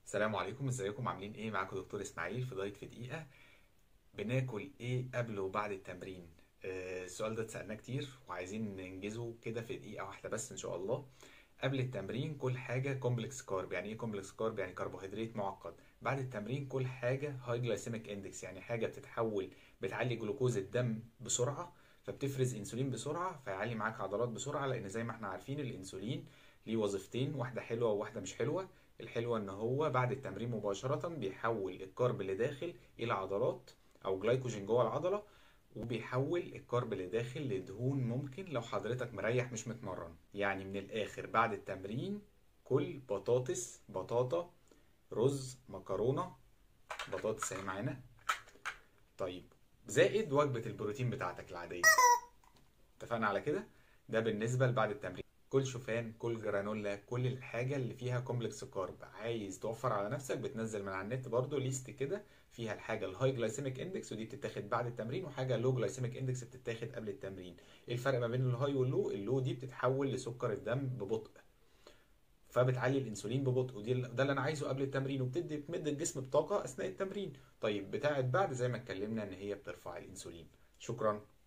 السلام عليكم ازيكم عاملين ايه معاكم دكتور اسماعيل في دايت في دقيقة بناكل ايه قبل وبعد التمرين آه السؤال ده اتسألناه كتير وعايزين ننجزه كده في دقيقة واحدة بس ان شاء الله قبل التمرين كل حاجة كومبلكس كارب يعني ايه كومبلكس كارب يعني كربوهيدرات معقد بعد التمرين كل حاجة هاي جلايسيميك اندكس يعني حاجة بتتحول بتعلي جلوكوز الدم بسرعة فبتفرز انسولين بسرعة فيعلي معاك عضلات بسرعة لان زي ما احنا عارفين الانسولين ليه وظيفتين واحدة حلوة وواحدة مش حلوة الحلوة ان هو بعد التمرين مباشرة بيحول الكارب اللي داخل الى عضلات او جلايكوجين جوه العضلة وبيحول الكارب اللي داخل لدهون ممكن لو حضرتك مريح مش متمرن يعني من الاخر بعد التمرين كل بطاطس بطاطا رز مكرونة بطاطس اهي معانا طيب زائد وجبة البروتين بتاعتك العادية اتفقنا على كده ده بالنسبة لبعد التمرين كل شوفان كل جرانولا كل الحاجة اللي فيها كومبلكس كارب عايز توفر على نفسك بتنزل من على النت برضو ليست كده فيها الحاجة الهاي جلايسيميك اندكس ودي بتتاخد بعد التمرين وحاجة لو جلايسيميك اندكس بتتاخد قبل التمرين ايه الفرق ما بين الهاي واللو اللو دي بتتحول لسكر الدم ببطء فبتعلي الانسولين ببطء ودي ده اللي انا عايزه قبل التمرين وبتدي بتمد الجسم بطاقة اثناء التمرين طيب بتاعت بعد زي ما اتكلمنا ان هي بترفع الانسولين شكرا